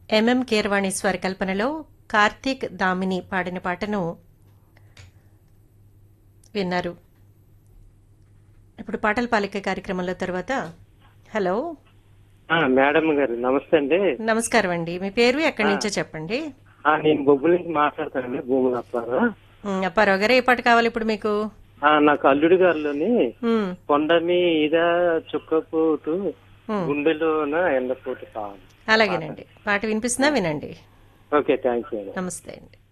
MM Keeravani స్వరకల్పనలో కార్తీక్ దామిని పాడిన పాటను విన్నారు ఇప్పుడు పాటల పాలిక కార్యక్రమంలో తర్వాత హలో ఆ, మేడం గారు నమస్తే అండి నమస్కారం అండి మీ పేరు ఎక్కడి నుంచో చెప్పండి ఆ, నేను బొబ్బుల నుంచి మాట్లాడతానండి భూములు అప్పారు ఉమ్, అప్పారావు గారు ఏ పాట కావాలి ఇప్పుడు మీకు ఆ, నాకు అల్లుడి గారిలోని ఉమ్, కొండ మీద చుక్కపోటు ఉమ్, గుండెలోన ఎండపోటు కావాలి అలాగేనండి పాట వినిపిస్తున్నా వినండి ఓకే థ్యాంక్ యూ నమస్తే అండి